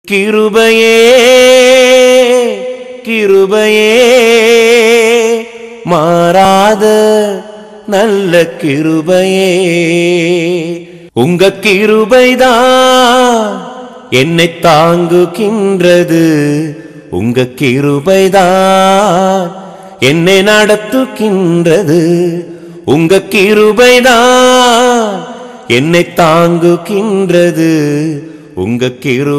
கிருபையே கிருபையே மாறாத நல்ல கிருபையே உங்க கிருபைதான் என்னை தாங்குகின்றது உங்க கிருபைதான் என்னை நடத்துகின்றது உங்க கிருபைதான் என்னை தாங்குகின்றது உங்க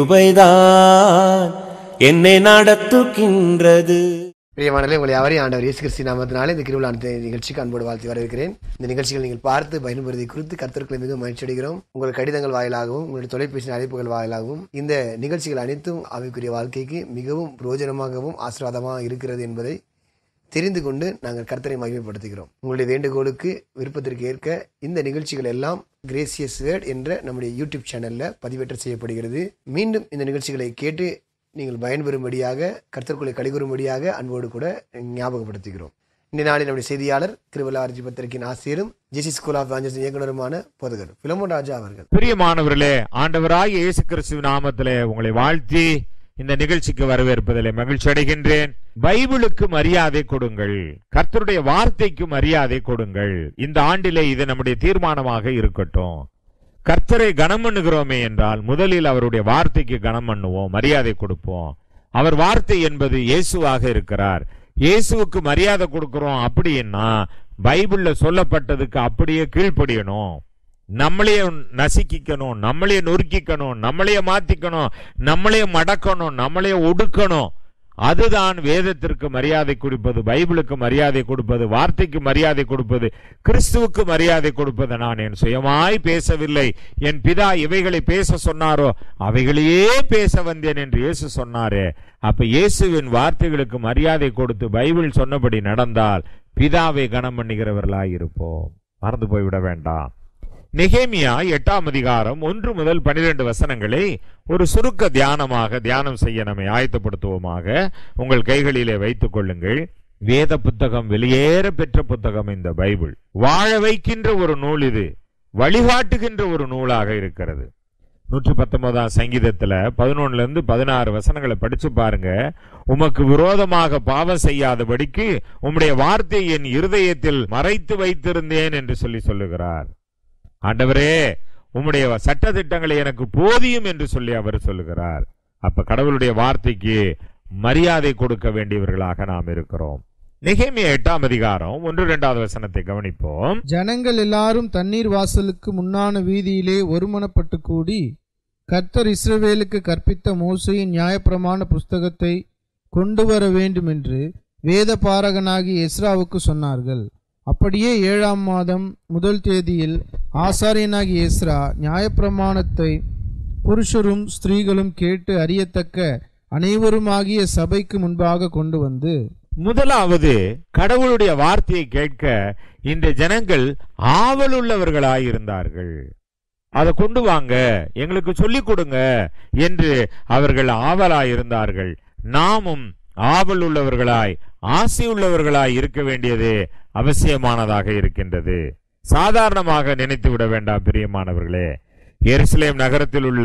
கிருபைதான் என்னை நடத்துகின்றது பிரியமானலே உங்களை யாவரையும் ஆண்டவர் இயேசு கிறிஸ்து நாமத்தினாலே இந்த கிருவிழா நிகழ்ச்சிக்கு அன்போடு வாழ்த்து வரவேற்கிறேன் இந்த நிகழ்ச்சிகள் நீங்கள் பார்த்து பயன்படுத்தி குறித்து கருத்துக்களை மிகவும் மகிழ்ச்சி அடைகிறோம் உங்கள் கடிதங்கள் வாயிலாகவும் உங்களுடைய தொலைபேசி அழைப்புகள் வாயிலாகவும் இந்த நிகழ்ச்சிகள் அனைத்தும் அவைக்குரிய வாழ்க்கைக்கு மிகவும் பிரயோஜனமாகவும் ஆசீர்வாதமாக இருக்கிறது என்பதை தெரிந்து கொண்டு நாங்கள் கர்த்தரை மகிமைப்படுத்துகிறோம் உங்களுடைய வேண்டுகோளுக்கு விருப்பத்திற்கு ஏற்க இந்த நிகழ்ச்சிகள் எல்லாம் கிரேசியஸ் வேர்ட் என்ற நம்முடைய யூடியூப் சேனலில் பதிவேற்றம் செய்யப்படுகிறது மீண்டும் இந்த நிகழ்ச்சிகளை கேட்டு நீங்கள் பயன்பெறும்படியாக கர்த்தர்க்குள்ளே கழிகூறும்படியாக அன்போடு கூட ஞாபகப்படுத்துகிறோம் இந்த நாளில் நம்முடைய செய்தியாளர் திருவள்ளார்ஜி பத்திரிகையின் ஆசிரியரும் ஜெசி ஸ்கூல் ஆஃப் ஆஞ்சஸ் இயக்குனருமான போதகர் பிலமோன் ராஜா அவர்கள் பிரியமானவர்களே ஆண்டவராய் இயேசு கிறிஸ்துவின் நாமத்திலே உங்களை வாழ்த்தி இந்த நிகழ்ச்சிக்கு வரவேற்பதிலே மகிழ்ச்சி அடைகின்றேன் பைபிளுக்கு மரியாதை கொடுங்கள் கர்த்தருடைய வார்த்தைக்கு மரியாதை கொடுங்கள் இந்த ஆண்டிலே இது நம்முடைய தீர்மானமாக இருக்கட்டும் கர்த்தரை கனம் பண்ணுகிறோமே என்றால் முதலில் அவருடைய வார்த்தைக்கு கனம் பண்ணுவோம் மரியாதை கொடுப்போம் அவர் வார்த்தை என்பது இயேசுவாக இருக்கிறார் இயேசுவுக்கு மரியாதை கொடுக்கிறோம் அப்படின்னா பைபிள்ல சொல்லப்பட்டதுக்கு அப்படியே கீழ்ப்படியணும் நம்மளையே நசுக்கிக்கணும் நம்மளையே நொறுக்கிக்கணும் நம்மளையே மாத்திக்கணும் நம்மளையே மடக்கணும் நம்மளையே ஒடுக்கணும் அதுதான் வேதத்திற்கு மரியாதை கொடுப்பது பைபிளுக்கு மரியாதை கொடுப்பது வார்த்தைக்கு மரியாதை கொடுப்பது கிறிஸ்துவுக்கு மரியாதை கொடுப்பது நான் என் சுயமாய் பேசவில்லை என் பிதா இவைகளை பேச சொன்னாரோ அவைகளையே பேச வந்தேன் என்று இயேசு சொன்னாரே அப்ப இயேசுவின் வார்த்தைகளுக்கு மரியாதை கொடுத்து பைபிள் சொன்னபடி நடந்தால் பிதாவை கனம் பண்ணுகிறவர்களாய் இருப்போம் மறந்து போய்விட வேண்டாம் நெகேமியா எட்டாம் அதிகாரம் ஒன்று முதல் பனிரெண்டு வசனங்களை ஒரு சுருக்க தியானமாக தியானம் செய்ய நம்மை ஆயத்தப்படுத்துவோமாக உங்கள் கைகளிலே வைத்துக் கொள்ளுங்கள் வேத புத்தகம் வெளியேற பெற்ற புத்தகம் இந்த பைபிள் வாழ வைக்கின்ற ஒரு நூல் இது வழிகாட்டுகின்ற ஒரு நூலாக இருக்கிறது நூற்றி பத்தொன்பதாம் சங்கீதத்துல பதினொன்னுல இருந்து பதினாறு வசனங்களை படிச்சு பாருங்க உமக்கு விரோதமாக பாவம் செய்யாதபடிக்கு உம்முடைய வார்த்தை என் இருதயத்தில் மறைத்து வைத்திருந்தேன் என்று சொல்லி சொல்லுகிறார் ஆண்டவரே உம்முடைய சட்ட திட்டங்களை எனக்கு போதியும் என்று சொல்லி அவர் சொல்லுகிறார் அப்ப கடவுளுடைய வார்த்தைக்கு மரியாதை கொடுக்க வேண்டியவர்களாக நாம் இருக்கிறோம் நெகேமியா எட்டாம் அதிகாரம் ஒன்று இரண்டாவது வசனத்தை கவனிப்போம் ஜனங்கள் எல்லாரும் தண்ணீர் வாசலுக்கு முன்னான வீதியிலே ஒருமனப்பட்டு கூடி கர்த்தர் இஸ்ரவேலுக்கு கற்பித்த மோசையின் நியாயப்பிரமாண புஸ்தகத்தை கொண்டு வர வேண்டும் என்று வேத பாரகனாகிய எஸ்ராவுக்கு சொன்னார்கள் அப்படியே ஏழாம் மாதம் முதல் தேதியில் ஆசாரியனாகிய எஸ்ரா நியாயப்பிரமாணத்தை புருஷரும் ஸ்திரீகளும் கேட்டு அறியத்தக்க அனைவருமாகிய சபைக்கு முன்பாக கொண்டு வந்து முதலாவது கடவுளுடைய வார்த்தையை கேட்க இந்த ஜனங்கள் ஆவலுள்ளவர்களாய் இருந்தார்கள் அதை கொண்டு வாங்க எங்களுக்கு சொல்லிக் கொடுங்க என்று அவர்கள் ஆவலாய் இருந்தார்கள் நாமும் ஆவல் உள்ளவர்களாய் ஆசை உள்ளவர்களாய் இருக்க வேண்டியது அவசியமானதாக இருக்கின்றது சாதாரணமாக நினைத்து விட வேண்டாம் பிரியமானவர்களே எருசலேம் நகரத்தில் உள்ள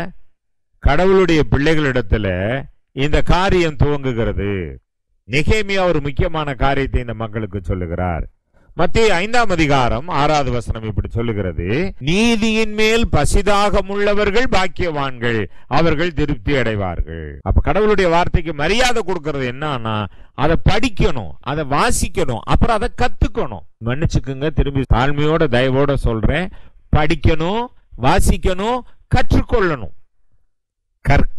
கடவுளுடைய பிள்ளைகளிடத்துல இந்த காரியம் துவங்குகிறது நெகேமியா ஒரு முக்கியமான காரியத்தை இந்த மக்களுக்கு சொல்லுகிறார் மத்திய ஐந்தாம் அதிகாரம் ஆறாவது வசனம் இப்படி சொல்லுகிறது நீதியின் மேல் பசிதாகம் உள்ளவர்கள் பாக்கியவான்கள் அவர்கள் திருப்தி அடைவார்கள் அப்ப கடவுளுடைய வார்த்தைக்கு மரியாதை கொடுக்கறது என்னன்னா அதை படிக்கணும் அதை வாசிக்கணும் அப்புறம் அதை கத்துக்கணும் மன்னிச்சுக்குங்க திரும்பி தாழ்மையோட தயவோட சொல்றேன் படிக்கணும் வாசிக்கணும் கற்றுக்கொள்ளணும் கற்க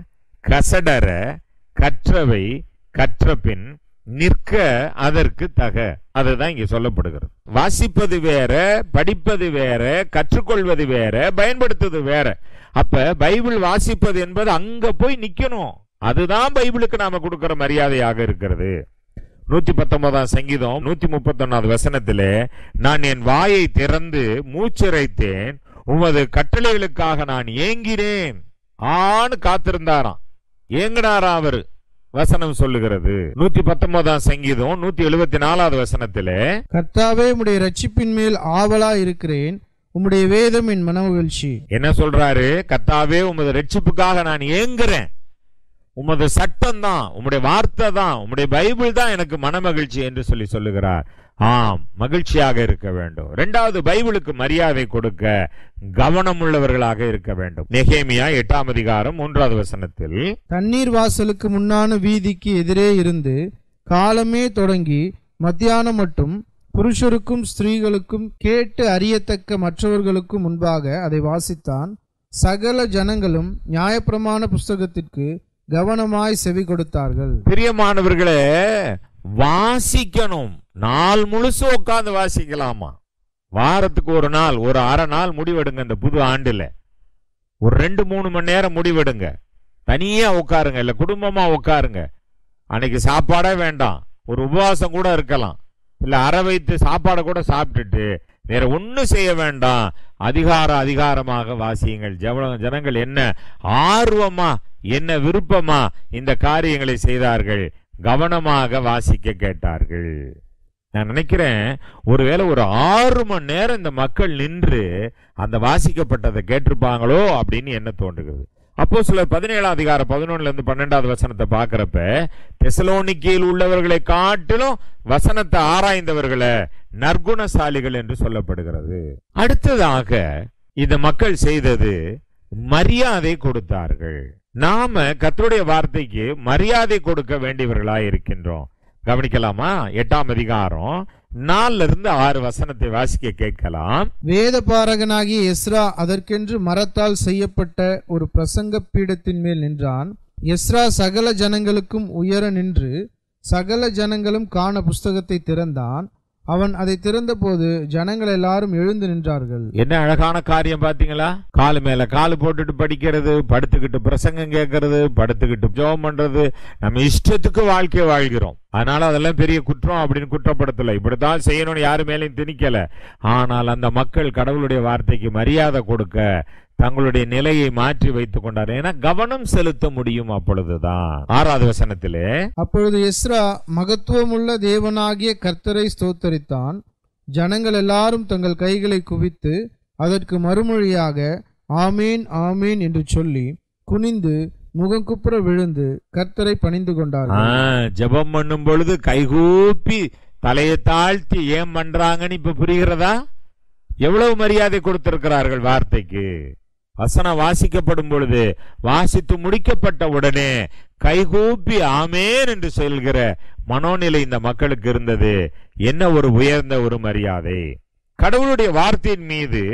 கசடர கற்றவை கற்றபின் நிற்க அதற்கு தக அதுதான் இங்க சொல்லப்படுகிறது வாசிப்பது வேற படிப்பது வேற கற்றுக்கொள்வது வேற பயன்படுத்துவது வேற அப்ப பைபிள் வாசிப்பது என்பது அங்க போய் நிக்கணும் அதுதான் பைபிளுக்கு நாம கொடுக்கிற மரியாதையாக இருக்கிறது நூத்தி பத்தொன்பதாம் சங்கீதம் நூத்தி முப்பத்தொன்னாவது வசனத்திலே நான் என் வாயை திறந்து மூச்சிறைத்தேன் உமது கட்டளைகளுக்காக நான் ஏங்கினேன் ஆன்னு காத்திருந்தாராம் ஏங்கினாரா அவரு வசனம் சொல்லுகிறது நூத்தி பத்தொன்பதாம் சங்கீதம் நூத்தி எழுபத்தி நாலாவது வசனத்திலே கர்த்தாவே உம்முடைய ரட்சிப்பின் மேல் ஆவலா இருக்கிறேன் உம்முடைய வேதம் என் மனமகிழ்ச்சி என்ன சொல்றாரு கர்த்தாவே உமது ரட்சிப்புக்காக நான் ஏங்குறேன் உமது சட்டம் தான் உம்முடைய வார்த்தை தான் உம்முடைய பைபிள் தான் எனக்கு மனமகிழ்ச்சி என்று சொல்லி சொல்லுகிறார் ஆம் மகிழ்ச்சியாக இருக்க வேண்டும் இரண்டாவது பைபிளுக்கு மரியாதை கொடுக்க கவனம் உள்ளவர்களாக இருக்க வேண்டும் நெகேமியா எட்டாம் அதிகாரம் மூன்றாவது வசனத்தில் தண்ணீர் வாசலுக்கு முன்னான வீதிக்கு எதிரே இருந்து காலமே தொடங்கி மத்தியானம் மட்டும் புருஷருக்கும் ஸ்திரீகளுக்கும் கேட்டு அறியத்தக்க மற்றவர்களுக்கும் முன்பாக அதை வாசித்தான் சகல ஜனங்களும் நியாயப்பிரமாண புஸ்தகத்திற்கு கவனமாய் செவி கொடுத்தார்கள் பிரியமானவர்களே வாசிக்கணும் நாள் முழுசு உட்கார்ந்து வாசிக்கலாமா வாரத்துக்கு ஒரு நாள் ஒரு அரை நாள் முடிவெடுங்க இந்த புது ஆண்டுல ஒரு ரெண்டு மூணு மணி நேரம் முடிவெடுங்க தனியா உட்காருங்க இல்ல குடும்பமா உட்காருங்க அன்னைக்கு சாப்பாடே வேண்டாம் ஒரு உபவாசம் கூட இருக்கலாம் இல்ல அரை வைத்து சாப்பாடை கூட சாப்பிட்டுட்டு வேற ஒண்ணும் செய்ய வேண்டாம் அதிகார அதிகாரமாக வாசியுங்கள் ஜன- ஜனங்கள் என்ன ஆர்வமா என்ன விருப்பமா இந்த காரியங்களை செய்தார்கள் கவனமாக வாசிக்க கேட்டார்கள் நான் நினைக்கிறேன் ஒருவேளை ஒரு ஆறு மணி நேரம் இந்த மக்கள் நின்று அந்த வாசிக்கப்பட்டதை கேட்டிருப்பாங்களோ அப்படின்னு என்ன தோன்றுகிறது அப்போ சில பதினேழாம் அதிகாரம் பதினொன்னுல இருந்து பன்னெண்டாவது வசனத்தை பார்க்கறப்ப தெசலோனிக்கையில் உள்ளவர்களை காட்டிலும் வசனத்தை ஆராய்ந்தவர்களை நற்குணசாலிகள் என்று சொல்லப்படுகிறது அடுத்ததாக இந்த மக்கள் செய்தது மரியாதை கொடுத்தார்கள் நாம கர்த்தருடைய வார்த்தைக்கு மரியாதை கொடுக்க வேண்டியவர்களாய் இருக்கின்றோம் கவனிக்கலாமா எட்டாம் அதிகாரம் நாலுல இருந்து ஆறு வசனத்தை வாசிக்க கேட்கலாம் வேத பாரகனாகிய எஸ்ரா அதற்கென்று மரத்தால் செய்யப்பட்ட ஒரு பிரசங்க பீடத்தின் மேல் நின்றான் எஸ்ரா சகல ஜனங்களுக்கும் உயர நின்று சகல ஜனங்களும் காண புஸ்தகத்தை திறந்தான் அவன் அதை திறந்தபோது ஜனங்கள் எல்லாரும் எழுந்து நின்றார்கள் என்ன அழகான காரியம் பாத்தீங்களா காலு மேல காலு போட்டுட்டு படிக்கிறது படுத்துக்கிட்டு பிரசங்கம் கேட்கறது படுத்துக்கிட்டு ஜெபம் பண்றது நம்ம இஷ்டத்துக்கு வாழ்க்கையை வாழ்கிறோம் அதனால அதெல்லாம் பெரிய குற்றம் அப்படின்னு குற்றப்படுத்தல இப்படித்தான் செய்யணும்னு யாரு மேலேயும் திணிக்கல ஆனால் அந்த மக்கள் கடவுளுடைய வார்த்தைக்கு மரியாதை கொடுக்க தங்களுடைய நிலையை மாற்றி வைத்துக் கொண்டார் ஏன்னா கவனம் செலுத்த முடியும் அப்பொழுதுதான் ஆறாவது வசனத்திலே அப்பொழுது எஸ்ரா மகத்துவமுள்ள தேவனாகிய கர்த்தரை ஸ்தோத்தரித்தான் ஜனங்கள் எல்லாரும் தங்கள் கைகளை குவித்து அதற்கு மறுமொழியாக ஆமேன் ஆமேன் என்று சொல்லி குனிந்து முகங்குப்புற விழுந்து கர்த்தரை பணிந்து கொண்டார்கள் ஆ, ஜெபம் பண்ணும் பொழுது கைகூப்பி தலையை தாழ்த்தி ஏன் பண்றாங்கன்னு இப்ப புரிகிறதா எவ்வளவு மரியாதை கொடுத்திருக்கிறார்கள் வார்த்தைக்கு வசனம் வாசிக்கப்படும் பொழுது வாசித்து முடிக்கப்பட்ட உடனே கைகூப்பி ஆமேன் என்று சொல்கிற மனோநிலை இந்த மக்களுக்கு இருந்தது என்ன ஒரு உயர்ந்த ஒரு மரியாதை கடவுளுடைய வார்த்தையின் மீது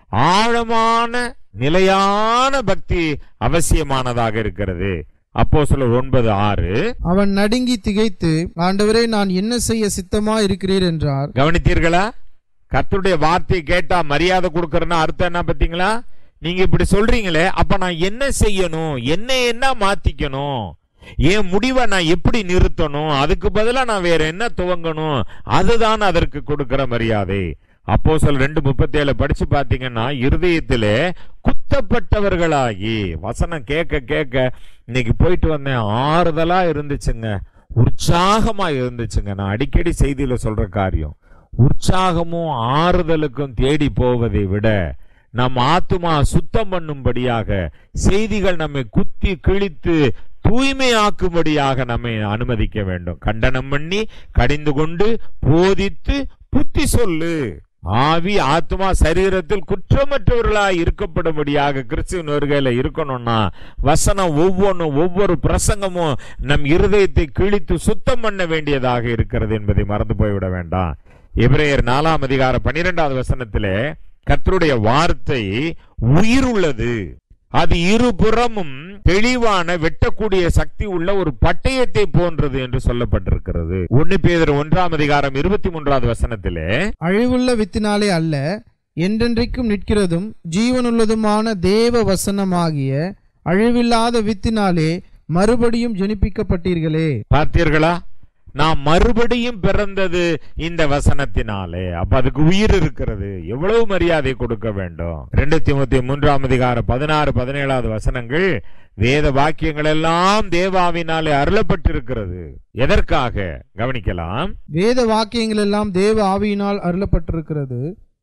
ஆழமான நிலையான பக்தி அவசியமானதாக இருக்கிறது அப்போ ஒன்பது ஆறு அவன் நடுங்கி திகைத்து ஆண்டவரே நான் என்ன செய்ய சித்தமா இருக்கிறீர் என்றார் கவனித்தீர்களா கர்த்தருடைய வார்த்தையை கேட்டா மரியாதை கொடுக்கறதுன்னா அர்த்தம் என்ன பாத்தீங்களா நீங்க இப்படி சொல்றீங்களே அப்ப நான் என்ன செய்யணும் என்ன என்ன மாத்திக்கணும் என் முடிவை நான் எப்படி நிறுத்தணும் அதுக்கு பதிலா நான் வேற என்ன துவங்கணும் அதுதான் அதற்கு கொடுக்கிற மரியாதை அப்போ சொல் ரெண்டு முப்பத்தி ஏழு படிச்சு பாத்தீங்கன்னா இருதயத்திலே குத்தப்பட்டவர்களாகி வசனம் கேட்க கேட்க இன்னைக்கு போயிட்டு வந்தேன் ஆறுதலா இருந்துச்சுங்க உற்சாகமா இருந்துச்சுங்க நான் அடிக்கடி செய்தியில சொல்ற காரியம் உற்சாகமும் ஆறுதலுக்கும் தேடி போவதை விட நம் ஆத்துமா சுத்தம் பண்ணும்படியாக செய்திகள் நம்மை குத்தி கிழித்து தூய்மையாக்கும்படியாக நம்மை அனுமதிக்க வேண்டும் கண்டனம் பண்ணி கடிந்து கொண்டு போதித்து புத்தி சொல்லு ஆவி ஆத்மா சரீரத்தில் குற்றமற்றவர்களாய் இருக்கப்படும்படியாக கிறிஸ்துவின் வருகையில இருக்கணும்னா வசனம் ஒவ்வொன்றும் ஒவ்வொரு பிரசங்கமும் நம் இருதயத்தை கிழித்து சுத்தம் பண்ண வேண்டியதாக இருக்கிறது என்பதை மறந்து போய்விட வேண்டாம் எபிரேயர் நாலாம் அதிகாரம் பன்னிரெண்டாவது வசனத்திலே கர்த்தருடைய வார்த்தை உயிர் உள்ளது அது இருபுறமும் தெளிவான வெட்டக்கூடிய சக்தி உள்ள ஒரு பட்டயத்தை போன்றது என்று சொல்லப்பட்டிருக்கிறது ஒன்னு பேதர் ஒன்றாம் அதிகாரம் இருபத்தி மூன்றாவது வசனத்திலே அழிவுள்ள வித்தினாலே அல்ல என்றென்றைக்கும் நிற்கிறதும் ஜீவனுள்ளதுமான தேவ வசனமாகிய அழிவில்லாத வித்தினாலே மறுபடியும் ஜெனிப்பிக்கப்பட்டீர்களே பார்த்தீர்களா நாம் மறுபடியும் பிறந்தது இந்த வசனத்தினாலே அப்ப அதுக்கு உயிர் இருக்கிறது எவ்வளவு மரியாதை கொடுக்க வேண்டும் ரெண்டு திமுத்தி மூன்றாம் அதிகாரம் பதினாறு பதினேழாவது வசனங்கள் வேத வாக்கியங்கள் எல்லாம் தேவாவினாலே அருளப்பட்டிருக்கிறது எதற்காக கவனிக்கலாம் வேத வாக்கியங்கள் எல்லாம் தேவ ஆவியினால் அருளப்பட்டிருக்கிறது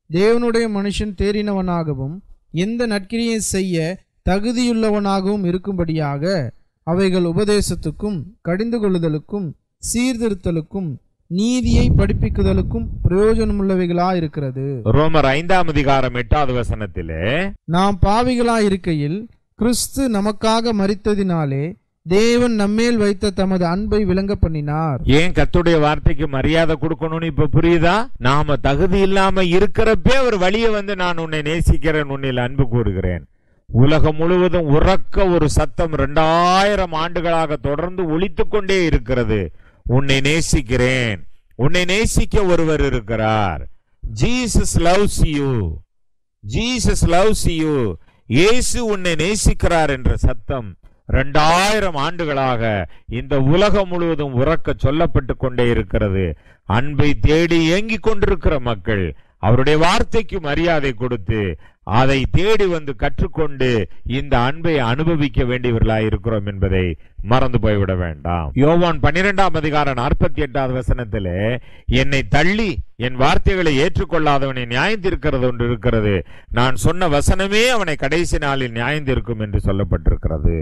தேவனுடைய மனுஷன் தேறினவனாகவும் எந்த நற்கிரியை செய்ய தகுதியுள்ளவனாகவும் இருக்கும்படியாக அவைகள் உபதேசத்துக்கும் கடிந்து கொள்ளுதலுக்கும் சீர்திருத்தலுக்கும் நீதியை படிப்பிக்குதலுக்கும் பிரயோஜனமுள்ளவைகளாயிருக்கிறது ரோமர் ஐந்தாம் அதிகாரம் எட்டாவது வசனத்திலே நாம் பாவிகளாயிருக்கையில் கிறிஸ்து நமக்காக மரித்ததினாலே தேவன் நம்மேல் வைத்த தமது அன்பை விளங்க பண்ணினார் ஏன் கர்த்தருடைய வார்த்தைக்கு மரியாதை கொடுக்கணும்னு இப்ப புரியுதா நாம தகுதி இல்லாம இருக்கிறப்பே ஒரு வழியை வந்து நான் உன்னை நேசிக்கிறேன் உன்னில் அன்பு கூறுகிறேன் உலகம் முழுவதும் உறக்க ஒரு சத்தம் இரண்டாயிரம் ஆண்டுகளாக தொடர்ந்து ஒலித்துக் கொண்டே இருக்கிறது உன்னை நேசிக்கிறேன் உன்னை நேசிக்க ஒருவர் இருக்கிறார் Jesus loves you Jesus loves you Yesu உன்னை நேசிக்கிறார் என்ற சத்தம் இரண்டாயிரம் ஆண்டுகளாக இந்த உலகம் முழுவதும் உறக்க சொல்லப்பட்டு கொண்டே இருக்கிறது அன்பை தேடி ஏங்கிக் கொண்டிருக்கிற மக்கள் அவருடைய வார்த்தைக்கு மரியாதை கொடுத்து அதை தேடி வந்து கற்றுக்கொண்டு இந்த அன்பை அனுபவிக்க வேண்டியவர்களாய் இருக்கிறோம் என்பதை மறந்து போய்விட வேண்டாம் யோவான் பன்னிரெண்டாம் அதிகாரம் நாற்பத்தி எட்டாவது வசனத்திலே என்னை தள்ளி என் வார்த்தைகளை ஏற்றுக்கொள்ளாதவனை நியாயந்திருக்கிறது ஒன்று இருக்கிறது நான் சொன்ன வசனமே அவனை கடைசி நாளில் நியாயந்திருக்கும் என்று சொல்லப்பட்டிருக்கிறது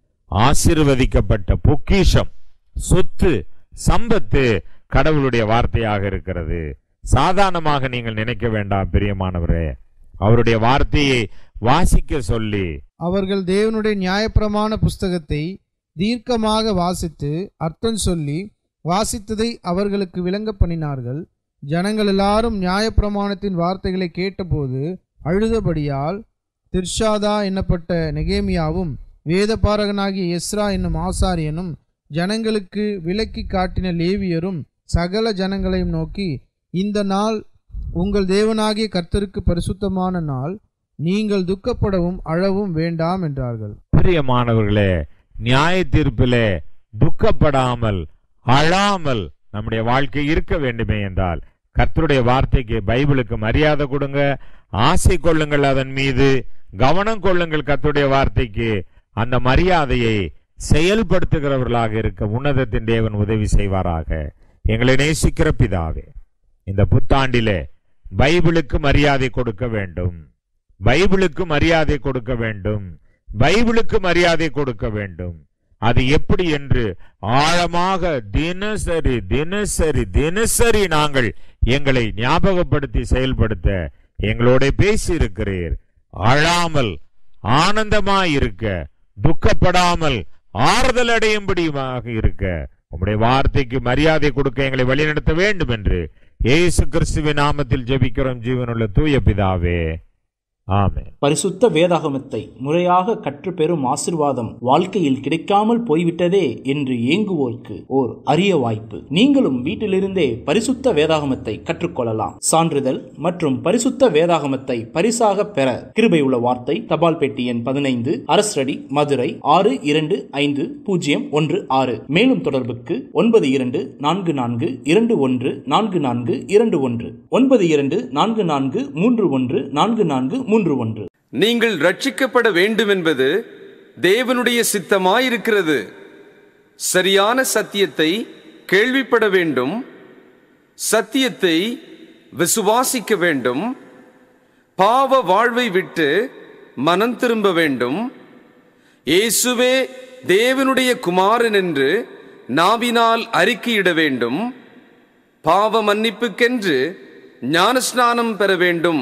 ஆசீர்வதிக்கப்பட்ட பொக்கிஷம் சொத்து சம்பத்து கடவுளுடைய வார்த்தையாக இருக்கிறது சாதாரணமாக நீங்கள் நினைக்க வேண்டாம் பிரியமானவரே அவருடைய வார்த்தையை வாசிக்க சொல்லி அவர்கள் தேவனுடைய நியாயப்பிரமாண புஸ்தகத்தை தீர்க்கமாக வாசித்து அர்த்தம் சொல்லி வாசித்ததை அவர்களுக்கு விளங்க பண்ணினார்கள் ஜனங்கள் எல்லாரும் நியாயப்பிரமாணத்தின் வார்த்தைகளை கேட்டபோது அழுதபடியால் திர்ஷாதா என்னப்பட்ட நெகேமியாவும் வேதபாரகனாகிய எஸ்ரா என்னும் ஆசாரியனும் ஜனங்களுக்கு விலக்கி காட்டின லேவியரும் சகல ஜனங்களையும் நோக்கி இந்த நாள் உங்கள் தேவனாகிய கர்த்தருக்கு பரிசுத்தமான நாள் நீங்கள் துக்கப்படவும் அழவும் வேண்டாம் என்றார்கள் பிரியமானவர்களே நியாய தீர்ப்பிலே துக்கப்படாமல் அழாமல் நம்முடைய வாழ்க்கை இருக்க வேண்டுமே என்றால் கர்த்தருடைய வார்த்தைக்கு பைபிளுக்கு மரியாதை கொடுங்க ஆசை கொள்ளுங்கள் அதன் மீது கவனம் கொள்ளுங்கள் கர்த்தருடைய வார்த்தைக்கு அந்த மரியாதையை செயல்படுத்துகிறவர்களாக இருக்க உன்னதத்தின் தேவன் உதவி செய்வாராக எங்களை நேசிக்கிற பிதாவே இந்த புத்தாண்டிலே பைபிளுக்கு மரியாதை கொடுக்க வேண்டும் பைபிளுக்கு மரியாதை கொடுக்க வேண்டும் பைபிளுக்கு மரியாதை கொடுக்க வேண்டும் அது எப்படி என்று ஆழமாக தினசரி தினசரி தினசரி நாங்கள் எங்களை ஞாபகப்படுத்தி செயல்படுத்த எங்களோட பேசி இருக்கிறீர் அழாமல் ஆனந்தமாய் இருக்க துக்கப்படாமல் ஆறுதல் அடையும்படியாக இருக்க உம்முடைய வார்த்தைக்கு மரியாதை கொடுக்க எங்களை வழிநடத்த வேண்டும் என்று இயேசு கிறிஸ்துவின் நாமத்தில் ஜெபிக்கிறோம் ஜீவனுள்ள தூய பிதாவே ஆமென் பரிசுத்த வேதாகமத்தை முறையாக கற்றுப்பெறும் ஆசிர்வாதம் வாழ்க்கையில் கிடைக்காமல் போய்விட்டதே என்று ஏங்குவோருக்கு ஓர் அரிய வாய்ப்பு நீங்களும் வீட்டிலிருந்தே பரிசுத்த வேதாகமத்தை கற்றுக்கொள்ளலாம் சான்றிதழ் மற்றும் பரிசுத்த வேதாகமத்தை பரிசாக பெற கிருபை உள்ள வார்த்தை தபால் பெட்டி எண் பதினைந்து அரசடி மதுரை ஆறு இரண்டு ஐந்து பூஜ்ஜியம் ஒன்று ஆறு மேலும் தொடர்புக்கு ஒன்பது இரண்டு நான்கு நான்கு இரண்டு ஒன்று நான்கு நான்கு இரண்டு ஒன்று ஒன்பது இரண்டு நான்கு நான்கு மூன்று ஒன்று நான்கு நான்கு மூன்று ஒன்று நீங்கள் ரட்சிக்கப்பட வேண்டும் என்பது தேவனுடைய சித்தமாயிருக்கிறது சரியான சத்தியத்தை கேள்விப்பட வேண்டும் சத்தியத்தை விசுவாசிக்க வேண்டும் பாவ வாழ்வை விட்டு மனம் திரும்ப வேண்டும் இயேசுவே தேவனுடைய குமாரன் என்று நாவினால் அறிக்கையிட வேண்டும் பாவ மன்னிப்புக்கென்று ஞானஸ்நானம் பெற வேண்டும்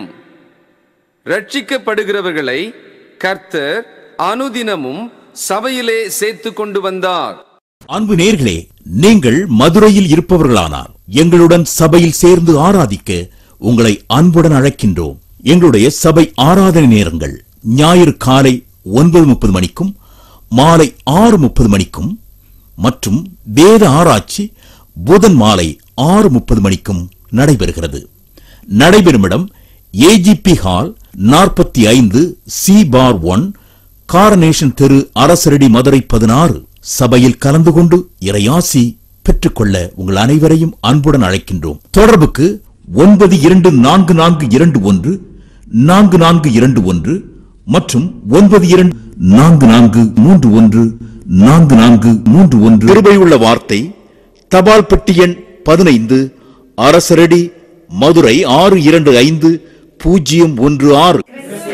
ரட்சிக்கப்படுகிறவர்களை கர்த்தர் அனுதினமும் சபையிலே சேர்த்து கொண்டு வந்தார் அன்பு நேர்களே நீங்கள் மதுரையில் இருப்பவர்களானார் எங்களுடன் சபையில் சேர்ந்து ஆராதிக்க உங்களை அன்புடன் அழைக்கின்றோம் எங்களுடைய சபை ஆராதனை நேரங்கள் ஞாயிறு காலை ஒன்பது முப்பது மணிக்கும் மாலை ஆறு முப்பது மணிக்கும் மற்றும் வேத ஆராய்ச்சி புதன் மாலை ஆறு முப்பது மணிக்கும் நடைபெறுகிறது நடைபெறும் இடம் ஏஜிபி ஹால் நாற்பத்தி ஐந்து சி பார் ஒன் காரனேஷன் தெரு அரசரடி மதுரை பதினாறு சபையில் கலந்து கொண்டு இறையாசி பெற்றுக்கொள்ள உங்கள் அனைவரையும் அன்புடன் அழைக்கின்றோம் தொடர்புக்கு ஒன்பது இரண்டு நான்கு நான்கு இரண்டு ஒன்று நான்கு நான்கு இரண்டு ஒன்று மற்றும் ஒன்பது இரண்டு நான்கு நான்கு மூன்று ஒன்று நான்கு நான்கு மூன்று ஒன்று கிருபையுள்ள வார்த்தை தபால் பெட்டி எண் பதினைந்து அரசரடி மதுரை ஆறு இரண்டு ஐந்து பூஜ்ஜியம் ஒன்று ஆறு